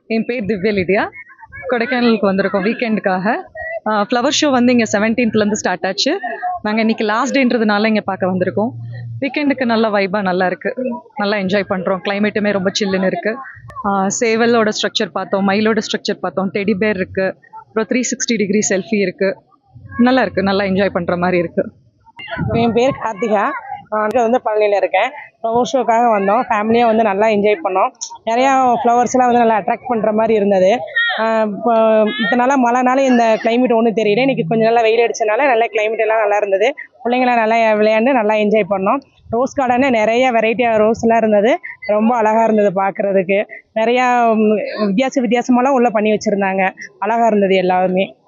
என் பேர் திவ்யா லிடியா கொடைக்கானலுக்கு வந்திருக்கோம் வீக்கெண்டுக்காக ஃப்ளவர் ஷோ வந்து இங்கே செவன்டீன்த்லேருந்து ஸ்டார்ட் ஆச்சு நாங்கள் இன்னைக்கு லாஸ்ட் டேன்றதுனால இங்கே பார்க்க வந்திருக்கோம் வீக்கெண்டுக்கு நல்ல வைபாக நல்லா இருக்கு நல்லா என்ஜாய் பண்ணுறோம் கிளைமேட்டுமே ரொம்ப சில்லுன்னு இருக்கு ஆஹ் சேவலோட ஸ்ட்ரக்சர் பார்த்தோம் மயிலோட ஸ்ட்ரக்சர் பார்த்தோம் டெடி பேர் இருக்கு அப்புறம் த்ரீ சிக்ஸ்டி டிகிரி செல்ஃபி இருக்கு நல்லா இருக்கு நல்லா என்ஜாய் பண்ணுற மாதிரி இருக்கு என் பேர் கார்த்திகா நான் வந்து பழனியில் இருக்கேன் ஃப்ளவர் ஷோக்காக வந்தோம் ஃபேமிலியாக வந்து நல்லா என்ஜாய் பண்ணோம் நிறையா ஃப்ளவர்ஸ்லாம் வந்து நல்லா அட்ராக்ட் பண்ணுற மாதிரி இருந்தது ஆஹ் இப்போ இத்தனை நாளாக மழைனால இந்த climate ஒன்றும் தெரியல இன்னைக்கு கொஞ்சம் நல்லா வெயில் அடிச்சனால நல்லா climate எல்லாம் நல்லா இருந்தது பிள்ளைங்களாம் நல்லா விளையாண்டு நல்லா என்ஜாய் பண்ணோம் ரோஸ் கார்டனே நிறைய வெரைட்டியாக ரோஸ்லாம் இருந்தது ரொம்ப அழகாக இருந்தது பார்க்குறதுக்கு நிறையா ம், வித்தியாச வித்தியாசமாலாம் உள்ளே பண்ணி வச்சுருந்தாங்க அழகாக இருந்தது எல்லாமே